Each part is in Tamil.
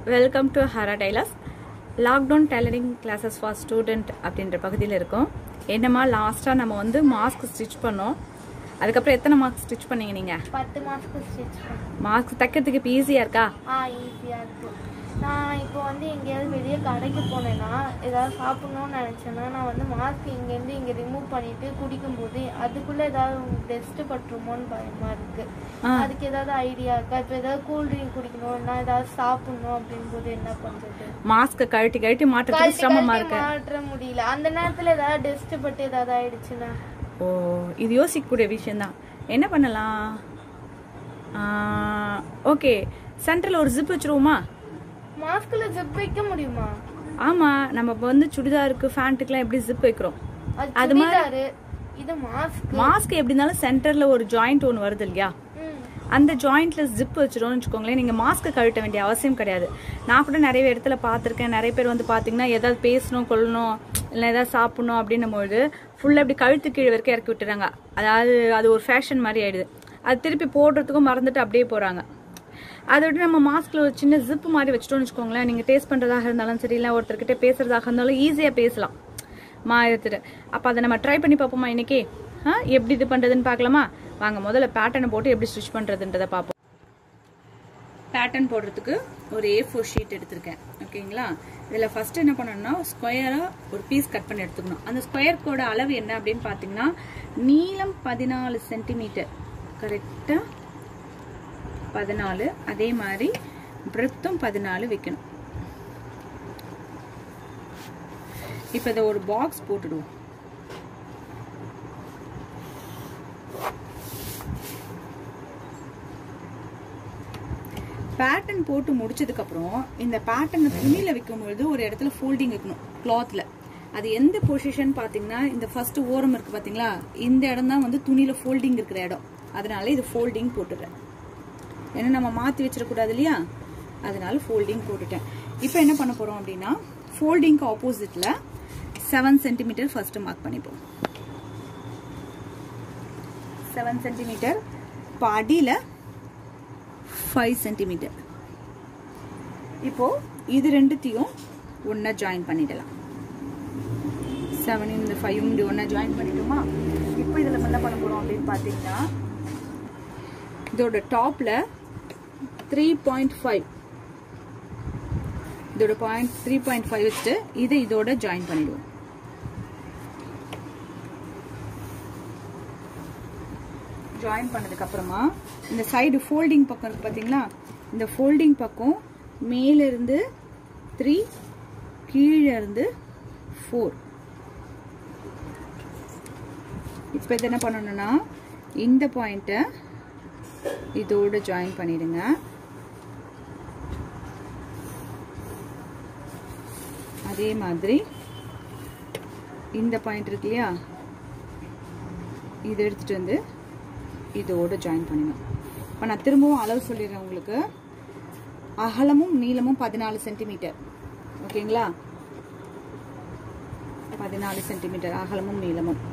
Welcome to Hara tailors lockdown tailoring classes for student அப்படின்ற பகுதியில் இருக்கோம் என்னம்மா லாஸ்ட்டாக நம்ம வந்து மாஸ்க் ஸ்டிச் பண்ணோம் அதுக்கப்புறம் எத்தனை மாஸ்க் ஸ்டிச் பண்ணீங்க நீங்கள் பத்து மாதத்துக்கு ஸ்டிச் பண்ணேன் மாஸ்க் தைக்கிறதுக்கு இப்போ ஈஸியாக இருக்கா ஆ ஈஸியாக இருக்குது நான் இப்போ வந்து எங்கேயாவது வெளியே கடைக்கு போனேன்னா ஏதாவது சாப்பிட்ணுன்னு நினச்சேன்னா நான் வந்து மாஸ்க் இங்கேருந்து இங்கே ரிமூவ் பண்ணிட்டு குடிக்கும்போது அதுக்குள்ளே ஏதாவது டெஸ்ட்டு பட்டுருமோன்னு பயமாக இருக்குது ஆ. அதுக்கு ஏதாவது ஐடியா இருக்கா இப்போ ஏதாவது கூல் ட்ரிங்க் குடிக்கணும்னா ஏதாவது சாப்பிட்ணும் அப்படிங்கும்போது என்ன பண்ணுறது மாஸ்க்கை கழட்டி கழட்டி மாட்டுறதுக்கு சிரமமாக இருக்கு மாற்ற முடியல அந்த நேரத்தில் ஏதாவது டெஸ்ட் பட்டு ஏதாவது ஆயிடுச்சுன்னா ஓ இது யோசிக்கக்கூடிய விஷயம்தான் என்ன பண்ணலாம் ஓகே சென்டரில் ஒரு ஜிப் வச்சுருவோமா மாஸ்கில் ஜிப் வைக்க முடியுமா ஆமாம் நம்ம இப்போ வந்து சுடிதாருக்கு ஃபேண்ட்டுக்கெலாம் எப்படி ஜிப் வைக்கிறோம் அது அது மாதிரி- சுடிதாரு இது மாஸ்க் மாஸ்க் எப்படி இருந்தாலும் சென்டரில் ஒரு ஜாயிண்ட் ஒன்று வருது இல்லையா ம் அந்த ஜாயிண்ட்ல ஜிப் வச்சிரும்னு வச்சுக்கோங்களேன் நீங்கள் மாஸ்க்கை கழட்ட வேண்டிய அவசியம் கிடையாது நான் கூட நிறைய இடத்துல பார்த்துருக்கேன் நிறைய பேர் வந்து பார்த்தீங்கன்னா ஏதாவது பேசணும் கொள்ளணும் இல்லை ஏதாவது சாப்பிடணும் அப்படின்னும் போது ஃபுல்லாக இப்படி கழுத்து கீழே வரைக்கும் இறக்கி விட்டுறாங்க அதாவது அது ஒரு ஃபேஷன் மாதிரி ஆயிடுது அது திருப்பி போடுறதுக்கும் மறந்துட்டு அப்படியே போகிறாங்க அதை விட்டு நம்ம மாஸ்கில் ஒரு சின்ன ஜிப் மாதிரி வச்சுட்டோம்னு வச்சுக்கோங்களேன் நீங்கள் டேஸ்ட் பண்ணுறதாக இருந்தாலும் சரி இல்லை ஒருத்தர்கிட்ட பேசுறதாக இருந்தாலும் ஈஸியாக பேசலாம் மா எடுத்துட்டு அப்போ அதை நம்ம ட்ரை பண்ணி பார்ப்போமா இன்னைக்கு ஆ எப்படி இது பண்ணுறதுன்னு பார்க்கலாமா வாங்க முதல்ல பேட்டர்னை போட்டு எப்படி ஸ்டிச் பண்ணுறதுன்றதை பார்ப்போம் பேட்டர்ன் போடுறதுக்கு ஒரு ஏ ஃபோர் ஷீட் எடுத்திருக்கேன் ஓகேங்களா இதில் ஃபர்ஸ்ட் என்ன பண்ணணும்னா ஸ்கொயராக ஒரு பீஸ் கட் பண்ணி எடுத்துக்கணும் அந்த ஸ்கொயர்க்கோட அளவு என்ன அப்படின்னு பார்த்தீங்கன்னா நீளம் பதினாலு சென்டிமீட்டர் கரெக்டாக பதினாலு அதே மாதிரி பிரெத்தும் பதினாலு வைக்கணும் இப்போ இதை ஒரு பாக்ஸ் போட்டுடுவோம் பேட்டர்ன் போட்டு முடிச்சதுக்கு அப்புறம் இந்த பேட்டர்னை துணியில வைக்கும் பொழுது ஒரு இடத்துல ஃபோல்டிங் வைக்கணும் கிளாத்ல அது எந்த பொசிஷன் பாத்தீங்கன்னா இந்த ஃபர்ஸ்ட் ஓரம் இருக்கு பாத்தீங்களா இந்த இடம் தான் வந்து துணியில ஃபோல்டிங் இருக்கிற இடம் அதனால இது ஃபோல்டிங் போட்டுடுறேன் ஏன்னா நம்ம மாத்தி வச்சிடக்கூடாது இல்லையா அதனால ஃபோல்டிங் போட்டுட்டேன் இப்போ என்ன பண்ண போறோம் அப்படின்னா ஃபோல்டிங்க்கு ஆப்போசிட்ல செவன் சென்டிமீட்டர் ஃபர்ஸ்ட் மார்க் பண்ணிப்போம் செவன் சென்டிமீட்டர் இப்போ அடியில் ஃபைவ் சென்டிமீட்டர் இப்போ இது ரெண்டுத்தையும் ஒன்றா ஜாயின் பண்ணிடலாம் செவன் இந்த ஃபைவ் இப்படி ஒன்றா ஜாயின் பண்ணிட்டோமா இப்போ இதில் என்ன பண்ண போகிறோம் அப்படின்னு பார்த்தீங்கன்னா இதோட டாப்பில் த்ரீ பாயிண்ட் ஃபைவ் இதோட பாயிண்ட் த்ரீ பாயிண்ட் ஃபைவ் வச்சுட்டு இதை இதோட ஜாயின் பண்ணிடுவோம் ஜாயின் பண்ணதுக்கு அப்புறமா இந்த சைடு ஃபோல்டிங் பக்கம் இருக்கு பாத்தீங்களா இந்த ஃபோல்டிங் பக்கம் மேல இருந்து த்ரீ கீழே இருந்து ஃபோர் இப்போ இது என்ன பண்ணணும்னா இந்த பாயிண்ட்டை இதோட ஜாயின் பண்ணிடுங்க அதே மாதிரி இந்த பாயிண்ட் இருக்கு இல்லையா இதை எடுத்துட்டு வந்து இதோட ஜாயின் பண்ணிடணும் இப்போ நான் திரும்பவும் அளவு சொல்லிடுறேன் உங்களுக்கு அகலமும் நீளமும் பதினாலு சென்டிமீட்டர் ஓகேங்களா பதினாலு சென்டிமீட்டர் அகலமும் நீளமும்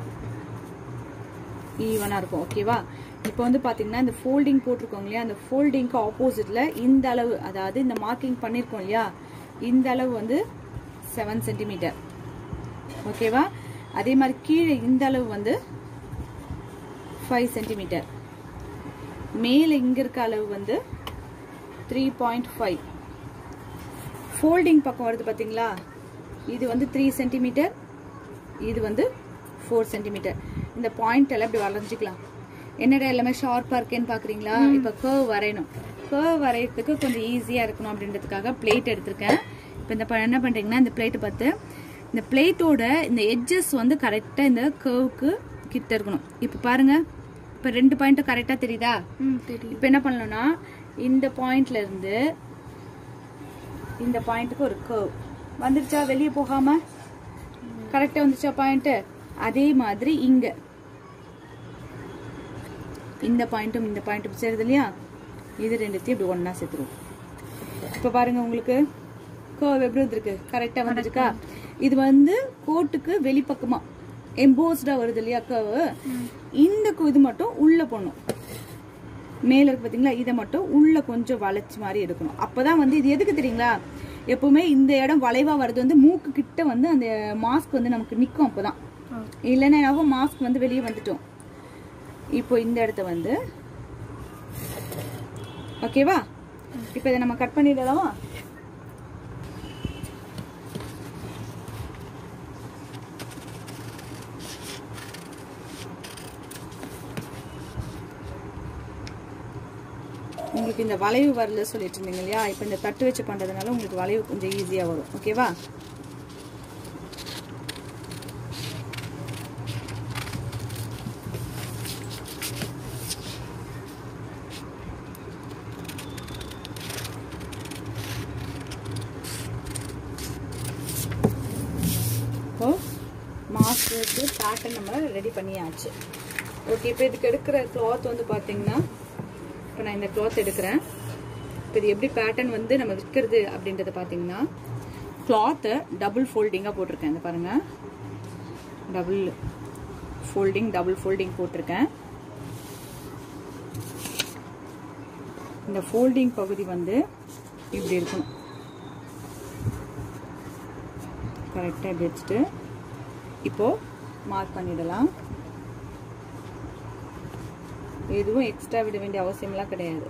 ஈவனாக இருக்கும் ஓகேவா இப்போ வந்து பார்த்தீங்கன்னா இந்த ஃபோல்டிங் போட்டிருக்கோம் இல்லையா அந்த ஃபோல்டிங்க்கு ஆப்போசிட்டில் இந்த அளவு அதாவது இந்த மார்க்கிங் பண்ணியிருக்கோம் இல்லையா இந்த அளவு வந்து செவன் சென்டிமீட்டர் ஓகேவா அதே மாதிரி கீழே இந்த அளவு வந்து ஃபைவ் சென்டிமீட்டர் மேலே இங்கே இருக்க அளவு வந்து த்ரீ பாயிண்ட் ஃபைவ் ஃபோல்டிங் பக்கம் வருது பார்த்தீங்களா இது வந்து த்ரீ சென்டிமீட்டர் இது வந்து ஃபோர் சென்டிமீட்டர் இந்த பாயிண்ட் எல்லாம் இப்படி வளைஞ்சிக்கலாம் என்னடா எல்லாமே ஷார்ப்பாக இருக்கேன்னு பார்க்குறீங்களா இப்போ கர்வ் வரையணும் கர்வ் வரையறதுக்கு கொஞ்சம் ஈஸியாக இருக்கணும் அப்படின்றதுக்காக பிளேட் எடுத்திருக்கேன் இப்போ இந்த ப- என்ன பண்ணுறீங்கன்னா இந்த பிளேட்டு பார்த்து இந்த பிளேட்டோட இந்த எட்ஜஸ் வந்து கரெக்டாக இந்த கர்வுக்கு கிட்ட இருக்கணும் இப்போ பாருங்க இப்போ ரெண்டு பாயிண்ட்டும் கரெக்டாக தெரியுதா ம் தெரியும் இப்போ என்ன பண்ணணும்னா இந்த பாயிண்ட்ல இருந்து இந்த பாயிண்ட்டுக்கு ஒரு கர்வ் வந்துருச்சா வெளியே போகாம கரெக்டா வந்துச்சா பாயிண்ட் அதே மாதிரி இங்க இந்த பாயிண்ட்டும் இந்த பாயிண்ட்டும் சேருது இல்லையா இது ரெண்டுத்தையும் இப்படி ஒண்ணா சேர்த்துருவோம் இப்போ பாருங்க உங்களுக்கு கர்வ் எப்படி வந்திருக்கு கரெக்டா வந்துருக்கா இது வந்து கோட்டுக்கு வெளிப்பக்கமா எம்போஸ்டா வருது இல்லையா கர்வ் இந்த கு- இது மட்டும் உள்ள போடணும் மேல இருக்கு பாத்தீங்களா இதை மட்டும் உள்ள கொஞ்சம் வளைச்சு மாதிரி எடுக்கணும் அப்பதான் வந்து இது எதுக்கு தெரியுங்களா எப்பவுமே இந்த இடம் வளைவா வர்றது வந்து மூக்கு கிட்ட வந்து அந்த மாஸ்க் வந்து நமக்கு நிக்கும் அப்பதான் இல்லைன்னா மாஸ்க் வந்து வெளியே வந்துட்டோம் இப்போ இந்த இடத்த வந்து ஓகேவா இப்போ இதை நம்ம கட் பண்ணிடலாமா உங்களுக்கு இந்த வளைவு வரல சொல்லிட்டு இருந்தீங்க இல்லையா இப்போ இந்த தட்டு வச்சு பண்றதுனால உங்களுக்கு வளைவு கொஞ்சம் ஈஸியா வரும் ஓகேவா இப்போ மாஸ்க்கு பேட்டர்ன் நம்ம ரெடி பண்ணியாச்சு ஓகே இப்போ இதுக்கு எடுக்கிற கிளாத் வந்து பார்த்தீங்கன்னா இப்போ நான் இந்த கிளாத் எடுக்கிறேன் இப்போ இது எப்படி பேட்டர்ன் வந்து நம்ம விற்கிறது அப்படின்றத பார்த்தீங்கன்னா கிளாத்தை டபுள் ஃபோல்டிங்காக போட்டிருக்கேன் இந்த பாருங்க டபுள் ஃபோல்டிங் டபுள் ஃபோல்டிங் போட்டிருக்கேன் இந்த ஃபோல்டிங் பகுதி வந்து இப்படி இருக்கணும் கரெக்டாக இப்படி வச்சுட்டு இப்போ மார்க் பண்ணிடலாம் எதுவும் எக்ஸ்ட்ரா விட வேண்டிய அவசியம்லாம் கிடையாது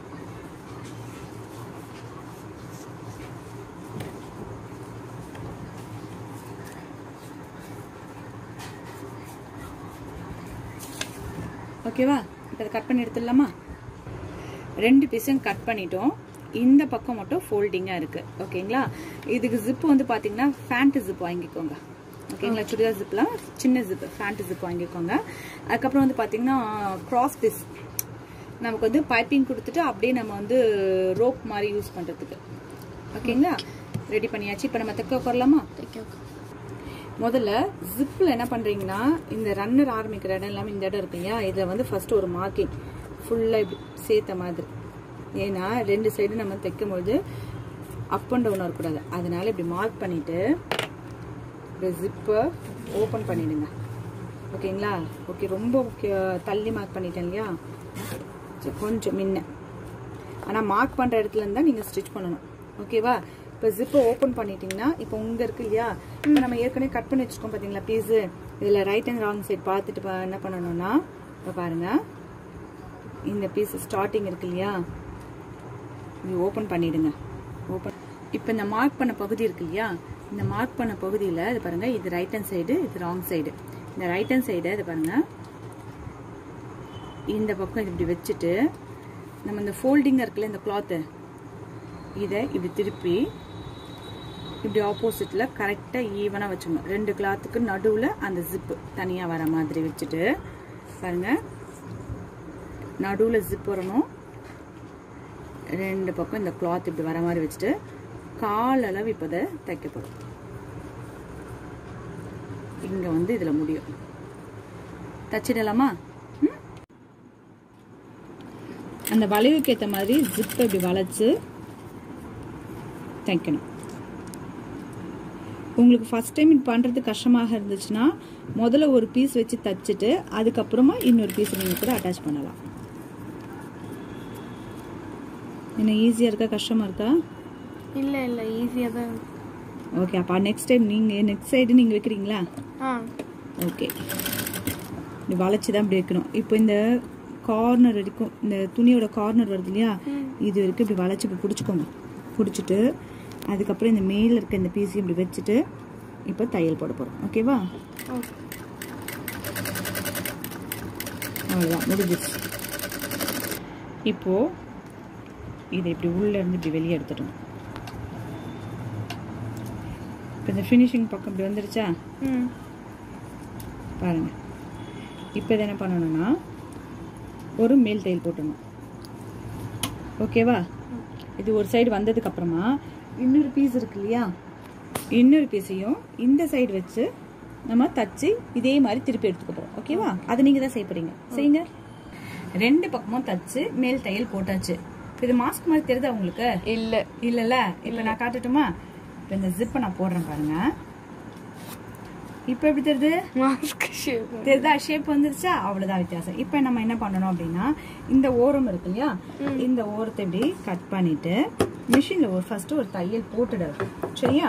ஓகேவா இப்போ அதை கட் பண்ணி எடுத்துடலாமா ரெண்டு பீஸும் கட் பண்ணிட்டோம் இந்த பக்கம் மட்டும் ஃபோல்டிங்காக இருக்கு ஓகேங்களா இதுக்கு ஜிப்பு வந்து பார்த்தீங்கன்னா ஃபேண்ட் ஜிப் வாங்கிக்கோங்க ஓகேங்களா சுடிதார் ஜிப்லாம் சின்ன ஜிப் ஃபேண்ட் ஜிப் வாங்கிக்கோங்க அதுக்கப்புறம் வந்து பார்த்தீங்கன்னா கிராஸ் பீஸ் நமக்கு வந்து பைப்பிங் கொடுத்துட்டு அப்படியே நம்ம வந்து ரோப் மாதிரி யூஸ் பண்ணுறதுக்கு ஓகேங்களா ரெடி பண்ணியாச்சு இப்போ நம்ம தைக்க உட்காரலாமா முதல்ல ஜிப்பில் என்ன பண்ணுறீங்கன்னா இந்த ரன்னர் ஆரம்பிக்கிற இடம் எல்லாமே இந்த இடம் இருக்கு இல்லையா இதில் வந்து ஃபர்ஸ்ட் ஒரு மார்க்கிங் ஃபுல்லாக இப்படி சேர்த்த மாதிரி ஏன்னா ரெண்டு சைடு நம்ம தைக்கும்போது அப் அண்ட் டவுன் இருக்கக்கூடாது அதனால இப்படி மார்க் பண்ணிட்டு இப்படி ஜிப்பை ஓப்பன் பண்ணிடுங்க ஓகேங்களா ஓகே ரொம்ப முக்கிய- தள்ளி மார்க் பண்ணிட்டேன் இல்லையா சரி, கொஞ்சம் முன்ன ஆனால் மார்க் பண்ணுற இடத்துல இருந்தால் நீங்கள் ஸ்டிச் பண்ணணும் ஓகேவா இப்போ ஜிப்பை ஓப்பன் பண்ணிட்டீங்கன்னா இப்போ உங்க இருக்கு இல்லையா இப்போ நம்ம ஏற்கனவே கட் பண்ணி வச்சுக்கோம் பார்த்தீங்களா பீஸு இதில் ரைட் அண்ட் ராங் சைடு பார்த்துட்டு பா- என்ன பண்ணணும்னா இப்போ பாருங்க இந்த பீஸ் ஸ்டார்டிங் இருக்கு இல்லையா இது ஓப்பன் பண்ணிடுங்க ஓப்பன் இப்போ இந்த மார்க் பண்ண பகுதி இருக்கு இல்லையா இந்த மார்க் பண்ண பகுதியில் இது பாருங்க இது ரைட் ஹேண்ட் சைடு இது ராங் சைடு இந்த ரைட் ஹேண்ட் சைடு இது பாருங்க இந்த பக்கம் இது இப்படி வச்சுட்டு நம்ம இந்த ஃபோல்டிங்காக இருக்குல்ல இந்த கிளாத்து இதை இப்படி திருப்பி இப்படி ஆப்போசிட்ல கரெக்டாக ஈவனாக வச்சுக்கணும் ரெண்டு கிளாத்துக்கு நடுவில் அந்த ஜிப்பு தனியாக வர மாதிரி வச்சுட்டு பாருங்க நடுவில் ஜிப் வரணும் ரெண்டு பக்கம் இந்த கிளாத் இப்படி வர மாதிரி வச்சுட்டு கால் அளவு இப்போ இதை தைக்கப்படும் இங்கே வந்து இதில் முடியும் தச்சிடலாமா ம்? அந்த வளைவுக்கு ஏற்ற மாதிரி ஜிப்பை இப்படி வளைச்சு தைக்கணும் உங்களுக்கு ஃபர்ஸ்ட் டைம் இது பண்ணுறது கஷ்டமாக இருந்துச்சுன்னா முதல்ல ஒரு பீஸ் வச்சு தைச்சிட்டு அதுக்கப்புறமா இன்னொரு பீஸ் நீங்கள் கூட அட்டாச் பண்ணலாம் என்ன ஈஸியாக இருக்கா கஷ்டமாக இருக்கா இல்ல இல்ல ஈஸியா தான் இருக்கு. ஓகே அப்போ நெக்ஸ்ட் டைம் நீங்கள் நெக்ஸ்ட் சைடு நீங்கள் வைக்கிறீங்களா ஆ ஓகே இப்படி வளைச்சி தான் இப்படி வைக்கணும் இப்போ இந்த கார்னர் வரைக்கும் இந்த துணியோட கார்னர் வருது இல்லையா இது வரைக்கும் இப்படி வளைச்சி இப்படி பிடிச்சிக்கோங்க பிடிச்சிட்டு அதுக்கப்புறம் இந்த மேல இருக்க இந்த பீஸையும் இப்படி வச்சுட்டு இப்போ தையல் போட போகிறோம் ஓகேவா ஓகே அவ்வளோதான் முடிஞ்சிச்சு இப்போ இதை இப்படி உள்ள இருந்து இப்படி வெளியே எடுத்துட்டோம் இப்போ இந்த ஃபினிஷிங் பக்கம் இப்படி வந்துருச்சா ம் பாருங்க இப்போ இதை என்ன பண்ணணும்னா ஒரு மேல் தையல் போட்டணும் ஓகேவா இது ஒரு சைடு வந்ததுக்கு அப்புறமா இன்னொரு பீஸ் இருக்கு இல்லையா இன்னொரு பீஸையும் இந்த சைடு வச்சு நம்ம தச்சு இதே மாதிரி திருப்பி எடுத்துக்க போறோம் ஓகேவா அதை நீங்க தான் செய்ய போறீங்க செய்யுங்க ரெண்டு பக்கமும் தச்சு மேல் தையல் போட்டாச்சு இப்ப இது மாஸ்க் மாதிரி தெரியுதா உங்களுக்கு இல்ல இல்லல்ல இப்ப நான் காட்டட்டுமா இப்ப இந்த ஜிப்பை நான் போடுறேன் பாருங்க இப்போ எப்படி தெரியுது மாஸ்க் ஷேப் தெரியுதா ஷேப் வந்துருச்சா அவ்வளவுதான் வித்தியாசம் இப்போ நம்ம என்ன பண்ணணும் அப்படின்னா இந்த ஓரம் இருக்கு இல்லையா இந்த ஓரத்தை இப்படி கட் பண்ணிட்டு மிஷின்ல ஒரு ஃபர்ஸ்ட் ஒரு தையல் போட்டுடலாம் சரியா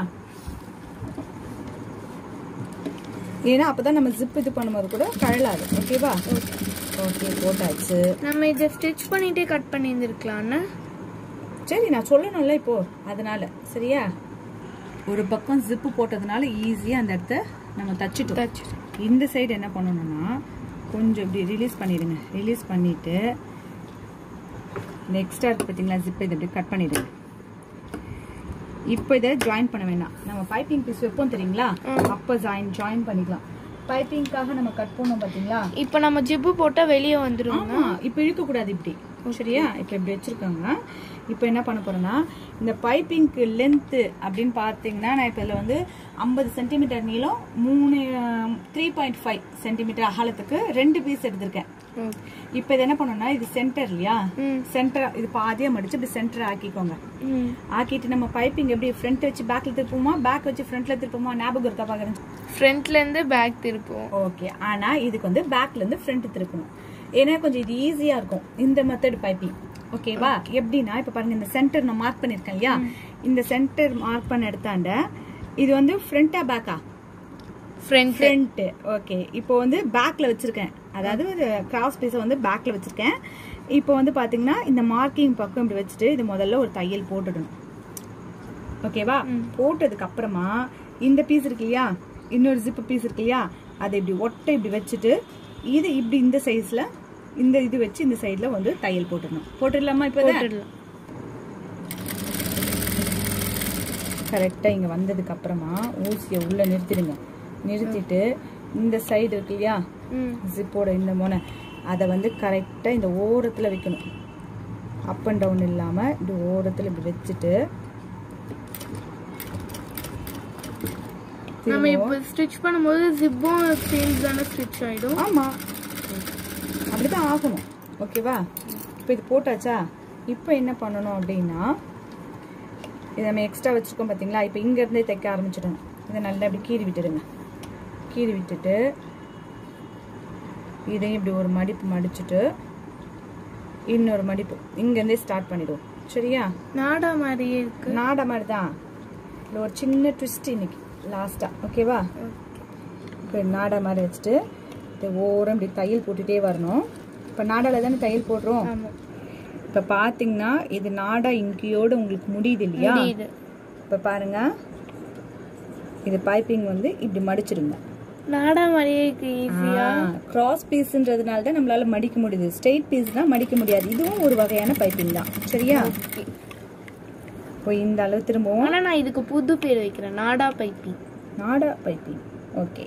ஏன்னா அப்பதான் நம்ம ஜிப் இது பண்ணும்போது கூட கழலாது ஓகேவா ஓகே போட்டாச்சு நம்ம இதை ஸ்டிச் பண்ணிட்டே கட் பண்ணியிருந்துருக்கலாம்ண்ணா சரி நான் சொல்லணும்ல இப்போ அதனால சரியா ஒரு பக்கம் ஜிப்பு போட்டதுனால ஈஸியா அந்த இடத்த நம்ம தச்சுட்டோம் தச்சு இந்த சைடு என்ன பண்ணணும்னா கொஞ்சம் இப்படி ரிலீஸ் பண்ணிடுங்க ரிலீஸ் பண்ணிட்டு இந்த எக்ஸ்ட்ரா இருக்கு பார்த்தீங்களா ஜிப்பை இதை இப்படி கட் பண்ணிடுங்க இப்போ இதை ஜாயின் பண்ண வேண்டாம் நம்ம பைப்பிங் பீஸ் வைப்போம் தெரியுங்களா அப்போ ஜாயின் ஜாயின் பண்ணிக்கலாம் பைப்பிங்காக நம்ம கட் பண்ணோம் பார்த்தீங்களா இப்போ நம்ம ஜிப்பு போட்டா வெளியே வந்துரும் ஆமா இப்போ இழுக்க கூடாது இப்படி சரியா இப்போ இப்படி வச்சிருக்காங்க இப்போ என்ன பண்ண போறேன்னா இந்த பைப்பிங்க்கு லென்த் அப்படின்னு பார்த்தீங்கன்னா நான் இப்போ இதில் வந்து ஐம்பது சென்டிமீட்டர் நீளம் மூணு த்ரீ பாயிண்ட் ஃபைவ் சென்டிமீட்டர் அகலத்துக்கு ரெண்டு பீஸ் எடுத்திருக்கேன் இப்போ இது என்ன பண்ணணும்னா இது சென்டர் இல்லையா சென்டர் இது பாதியா மடிச்சு இப்படி சென்டர் ஆக்கிக்கோங்க ம் ஆக்கிட்டு நம்ம பைப்பிங் எப்படி ஃப்ரண்ட் வச்சு பேக்ல திருப்போமா பேக் வச்சு ஃப்ரண்ட்ல திருப்போமா ஞாபகம் இருக்கா பாக்குறேன் ஃப்ரண்ட்ல இருந்து பேக் திருப்போம் ஓகே ஆனா இதுக்கு வந்து பேக்ல இருந்து ஃப்ரண்ட் திருப்பணும் ஏன்னா கொஞ்சம் இது ஈஸியா இருக்கும் இந்த மெத்தட் பைப்பிங் ஓகேவா எப்படின்னா இப்ப பாருங்க இந்த சென்டர் நான் மார்க் பண்ணிருக்கேன் இல்லையா இந்த சென்டர் மார்க் பண்ண எடுத்தாண்ட இது வந்து ஃப்ரண்டா பேக்கா ஃப்ரண்ட் ஃப்ரண்ட் ஓகே இப்போ வந்து பேக்ல வச்சிருக்கேன் அதாவது ஒரு கிராஸ் பீஸை வந்து பேக்ல வச்சிருக்கேன் இப்போ வந்து பாத்தீங்கன்னா இந்த மார்க்கிங் பக்கம் இப்படி வச்சுட்டு இது முதல்ல ஒரு தையல் போட்டுடணும் ஓகேவா போட்டதுக்கு அப்புறமா இந்த பீஸ் இருக்கு இல்லையா இன்னொரு ஜிப்பு பீஸ் இருக்கு இல்லையா அதை இப்படி ஒட்டை இப்படி வச்சுட்டு இது இப்படி இந்த சைஸ்ல இந்த இது வச்சு இந்த சைடுல வந்து தையல் போட்டுடணும் போட்டுடலாமா இப்போ போட்டுடலாம் கரெக்டா இங்க வந்ததுக்கு அப்புறமா ஊசியை உள்ள நிறுத்திடுங்க நிறுத்திட்டு இந்த சைடு இருக்கு இல்லையா ம் ஜிப்போட இந்த முனை அதை வந்து கரெக்டாக இந்த ஓரத்தில் வைக்கணும் அப் அண்ட் டவுன் இல்லாமல் இப்படி ஓரத்தில் இப்படி வச்சுட்டு நம்ம இப்போ ஸ்டிச் பண்ணும்போது ஜிப்பும் சேல்ஸ் தானே ஸ்டிச் ஆயிடும் ஆமாம் அப்படிதான் ஆகணும் ஓகேவா இப்போ இது போட்டாச்சா இப்போ என்ன பண்ணணும் அப்படின்னா இதை நம்ம எக்ஸ்ட்ரா வச்சுருக்கோம் பார்த்தீங்களா இப்போ இங்கேருந்தே தைக்க ஆரம்பிச்சிடணும் இதை நல்லா இப்படி கீறி விட்டுடுங்க கீறி விட்டுட்டு இதையும் இப்படி ஒரு மடிப்பு மடிச்சுட்டு இன்னொரு மடிப்பு இங்கேருந்தே ஸ்டார்ட் பண்ணிடுவோம் சரியா நாடா மாதிரியே இருக்கு நாடா மாதிரி தான் இதில் ஒரு சின்ன ட்விஸ்ட் இன்னைக்கு லாஸ்ட்டாக ஓகேவா இப்போ நாடா மாதிரி வச்சுட்டு இது ஓரம் இப்படி தையல் போட்டுட்டே வரணும் இப்போ நாடால தானே தையல் போடுறோம் ஆமா இப்போ பார்த்தீங்கன்னா இது நாடா இங்கேயோடு உங்களுக்கு முடியுது இல்லையா முடியுது இப்போ பாருங்க இது பைப்பிங் வந்து இப்படி மடிச்சிடுங்க நாடா மாதிரியே இருக்கு ஈஸியா கிராஸ் பீஸ்ன்றதுனால தான் நம்மளால மடிக்க முடியுது ஸ்ட்ரெயிட் பீஸ் தான் மடிக்க முடியாது இதுவும் ஒரு வகையான பைப்பிங் தான் சரியா இப்போ இந்த அளவு திரும்பவும் ஆனா நான் இதுக்கு புது பேர் வைக்கிறேன் நாடா பைப்பிங் நாடா பைப்பிங் ஓகே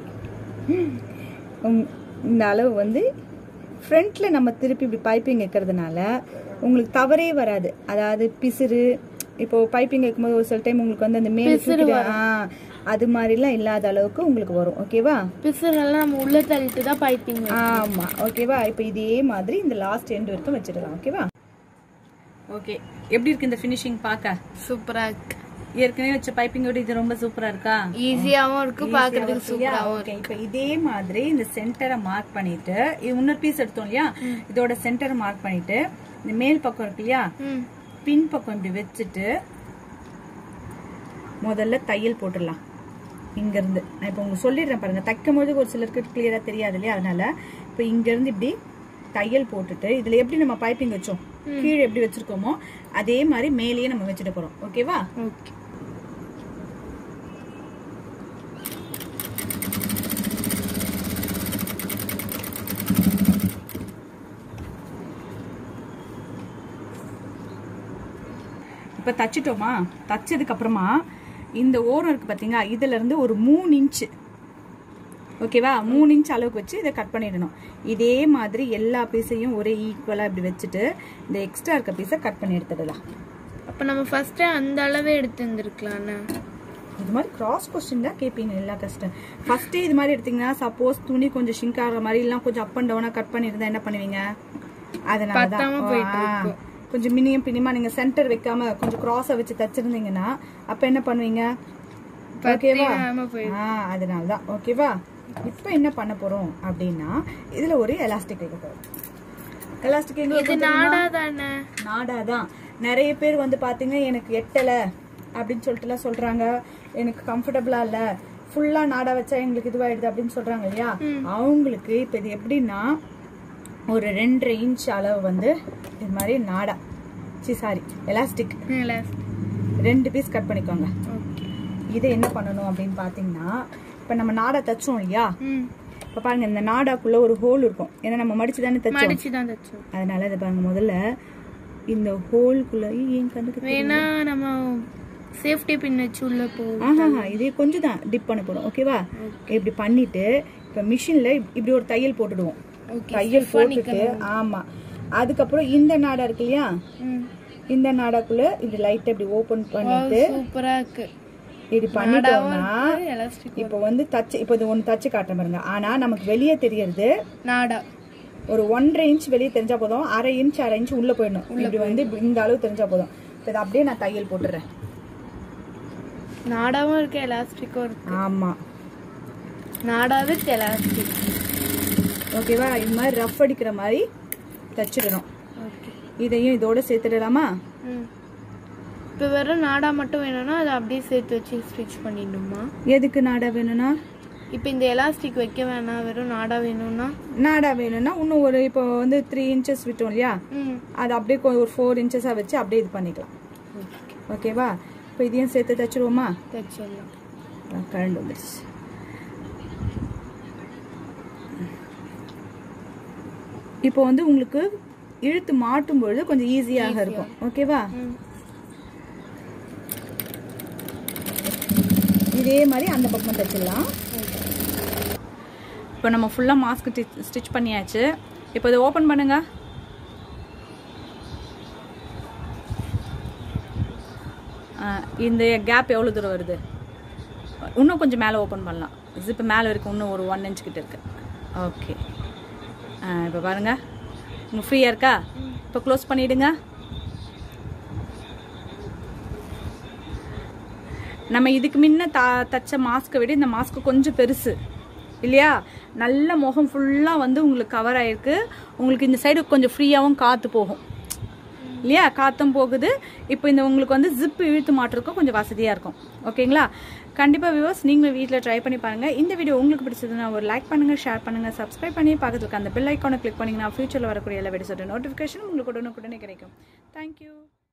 இந்த அளவு வந்து ஃப்ரண்ட்ல நம்ம திருப்பி இப்படி பைப்பிங் வைக்கிறதுனால உங்களுக்கு தவறே வராது அதாவது பிசிறு இப்போ பைப்பிங் வைக்கும்போது ஒரு சில டைம் உங்களுக்கு வந்து அந்த மேல் தூக்கிட்டு- ஆ, அது மாதிரிலாம் இல்லாத அளவுக்கு உங்களுக்கு வரும் ஓகேவா பிசுறெல்லாம் நம்ம உள்ள தள்ளிட்டு தான் பைப்பிங் ஆமா ஓகேவா இப்போ இதே மாதிரி இந்த லாஸ்ட் எண்ட் வரைக்கும் வச்சிடலாம் ஓகேவா ஓகே எப்படி இருக்கு இந்த ஃபினிஷிங் பார்க்க சூப்பரா இருக்கு ஏற்கனவே வச்ச பைப்பிங்கோட இது ரொம்ப சூப்பரா இருக்கா ஈஸியாவும் இருக்கு பாக்குறதுக்கு சூப்பராவும் ஓகே இப்போ இதே மாதிரி இந்த சென்டரை மார்க் பண்ணிட்டு இது இன்னொரு பீஸ் எடுத்தோம் இல்லையா இதோட சென்டரை மார்க் பண்ணிட்டு இந்த மேல் பக்கம் இருக்கு இல்லையா ம் பின் பக்கம் இப்படி வச்சுட்டு முதல்ல தையல் போட்டுடலாம் இங்க இருந்து நான் இப்போ உங்களுக்கு சொல்லிடுறேன் பாருங்க தைக்கும் போது ஒரு சிலருக்கு கிளியரா தெரியாது இல்லையா அதனால இப்போ இங்க இருந்து இப்படி தையல் போட்டுட்டு இதுல எப்படி நம்ம பைப்பிங் வச்சோம் கீழே எப்படி வச்சிருக்கோமோ அதே மாதிரி மேலேயே நம்ம வச்சுட்டு போறோம் ஓகேவா ஓகே இப்போ தச்சிட்டோமா தச்சதுக்கு அப்புறமா இந்த ஓரம் இருக்கு பாத்தீங்களா இதுல இருந்து ஒரு மூணு இன்ச்சு ஓகேவா மூணு இன்ச் அளவுக்கு வச்சு இதை கட் பண்ணிடணும் இதே மாதிரி எல்லா பீஸையும் ஒரே ஈக்குவலா இப்படி வச்சுட்டு இந்த எக்ஸ்ட்ரா இருக்க பீஸை கட் பண்ணி எடுத்துடலாம் அப்ப நம்ம ஃபர்ஸ்டே அந்த அளவே எடுத்து இருந்திருக்கலாம்ண்ணா இது மாதிரி கிராஸ் கொஸ்டின் தான் கேட்பீங்க எல்லா கஷ்டம் ஃபர்ஸ்டே இது மாதிரி எடுத்தீங்கன்னா சப்போஸ் துணி கொஞ்சம் ஷிங்க் ஆகிற மாதிரி எல்லாம் கொஞ்சம் அப் அண்ட் டவுனா கட் பண்ணியிருந்தா என்ன பண்ணுவீங்க அதனால பத்தாம போயிட்டு தான் ஆ, கொஞ்சம் மினியம் பினிமா நீங்க சென்டர் வைக்காம கொஞ்சம் கிராஸை வச்சு தச்சிருந்தீங்கன்னா அப்ப என்ன பண்ணுவீங்க ஓகேவா ஆமா போயிடும் ஆ அதனால தான் ஓகேவா இப்போ என்ன பண்ண போறோம் அப்படின்னா இதுல ஒரு எலாஸ்டிக் வைக்க போறோம் எலாஸ்டிக் எங்க இது வைப்போம் தெரியுமா? நாடா தானே நாடா தான் நிறைய பேர் வந்து பாத்தீங்க எனக்கு எட்டல அப்படின்னு சொல்லிட்டுலாம் சொல்றாங்க எனக்கு கம்ஃபர்டபுளா இல்ல ஃபுல்லா நாடா வச்சா எங்களுக்கு இதுவாயிடுது அப்படின்னு சொல்றாங்க இல்லையா அவங்களுக்கு இப்போ இது எப்படின்னா ஒரு ரெண்டரை இன்ச் அளவு வந்து இது மாதிரி நாடா சி சாரி எலாஸ்டிக் ரெண்டு பீஸ் கட் பண்ணிக்கோங்க ஓகே இதை என்ன பண்ணணும் அப்படின்னு பார்த்தீங்கன்னா இப்போ நம்ம நாடா தச்சோம் இல்லையா ம் இப்போ பாருங்க இந்த நாடாக்குள்ள ஒரு ஹோல் இருக்கும் ஏன்னா நம்ம மடிச்சு தானே தச்சோம் மடிச்சு தான் தச்சோம் அதனால இதை பாருங்க முதல்ல இந்த ஹோல்குள்ள என் கண்ணுக்கு தெரியல. வேணா நம்ம சேஃப்டி பின் வச்சு உள்ள போவோம் ஆஹா இதே கொஞ்சம் தான் டிப் பண்ண போறோம் ஓகேவா இப்படி பண்ணிட்டு இப்போ மிஷின்ல இப்படி ஒரு தையல் போட்டுடுவோம் ஓகே தையல் போட்டுட்டு ஆமா அதுக்கப்புறம் இந்த நாடா இருக்கு இல்லையா ம் இந்த நாடாக்குள்ள இப்படி லைட்டா இப்படி ஓபன் பண்ணிட்டு சூப்பரா இருக்கு இப்படி பண்ணிட்டோம்னா எலாஸ்டிக் இப்போ வந்து தச்சு இப்போ இது ஒன்று தச்சு காட்டுறேன் பாருங்க ஆனா நமக்கு வெளியே தெரியறது நாடா ஒரு ஒன்றரை இன்ச் வெளியே தெரிஞ்சா போதும் அரை இன்ச் அரை இன்ச் உள்ள போயிடணும் இப்படி வந்து இந்த அளவு தெரிஞ்சா போதும் இப்போ இதை அப்படியே நான் தையல் போட்டுறேன் நாடாவும் இருக்கு எலாஸ்டிக்கும் இருக்கு ஆமா நாடா வித் எலாஸ்டிக் ஓகேவா இது மாதிரி ரஃப் அடிக்கிற மாதிரி தச்சிடணும் ஓகே இதையும் இதோட சேர்த்துடலாமா ம் இப்போ வெறும் நாடா மட்டும் வேணும்னா அதை அப்படியே சேர்த்து வச்சு ஸ்டிச் பண்ணிடணுமா எதுக்கு நாடா வேணும்னா இப்போ இந்த எலாஸ்டிக் வைக்க வேணாம் வெறும் நாடா வேணும்னா நாடா வேணும்னா இன்னும் ஒரு இப்போ வந்து த்ரீ இன்ச்சஸ் விட்டோம் இல்லையா ம் அது அப்படியே கொ- ஒரு ஃபோர் இன்ச்சஸாக வச்சு அப்படியே இது பண்ணிக்கலாம் ஓகேவா இப்போ இதையும் சேர்த்து தச்சிருவோமா தச்சிடலாம் ஆ, கரண்ட் வந்துடுச்சு இப்போ வந்து உங்களுக்கு இழுத்து மாட்டும் பொழுது கொஞ்சம் ஈஸியாக இருக்கும் ஓகேவா ம் இதே மாதிரி அந்த பக்கம் தச்சிடலாம் இப்போ நம்ம ஃபுல்லாக மாஸ்க் ஸ்டிச் பண்ணியாச்சு இப்போ இதை ஓப்பன் பண்ணுங்க ஆ, இந்த கேப் எவ்வளோ தூரம் வருது இன்னும் கொஞ்சம் மேலே ஓப்பன் பண்ணலாம் ஜிப்பு மேலே இருக்கு இன்னும் ஒரு ஒன் இன்ச் கிட்ட இருக்கு ஓகே இப்போ பாருங்க உங்களுக்கு ஃப்ரீயாக இருக்கா இப்போ க்ளோஸ் பண்ணிடுங்க நம்ம இதுக்கு முன்ன த தச்ச மாஸ்க்கை விட இந்த மாஸ்க் கொஞ்சம் பெருசு இல்லையா நல்ல முகம் ஃபுல்லாக வந்து உங்களுக்கு கவர் ஆயிருக்கு உங்களுக்கு இந்த சைடு கொஞ்சம் ஃப்ரீயாகவும் காற்று போகும் இல்லையா காற்றும் போகுது இப்போ இந்த உங்களுக்கு வந்து ஜிப்பு இழுத்து மாட்டுறதுக்கும் கொஞ்சம் வசதியாக இருக்கும் ஓகேங்களா கண்டிப்பாக வியூவர்ஸ் நீங்களும் வீட்டில் ட்ரை பண்ணி பாருங்கள் இந்த வீடியோ உங்களுக்கு பிடிச்சதுன்னா ஒரு லைக் பண்ணுங்கள் ஷேர் பண்ணுங்கள் சப்ஸ்கிரைப் பண்ணி பக்கத்துல இருக்க அந்த பெல் ஐக்கானை கிளிக் பண்ணிங்கன்னா ஃபியூச்சரில் வரக்கூடிய எல்லா வீடியோஸோட நோட்டிஃபிகேஷன் உங்களுக்கு உடனுக்குடனே கிடைக்கும் தேங்க்யூ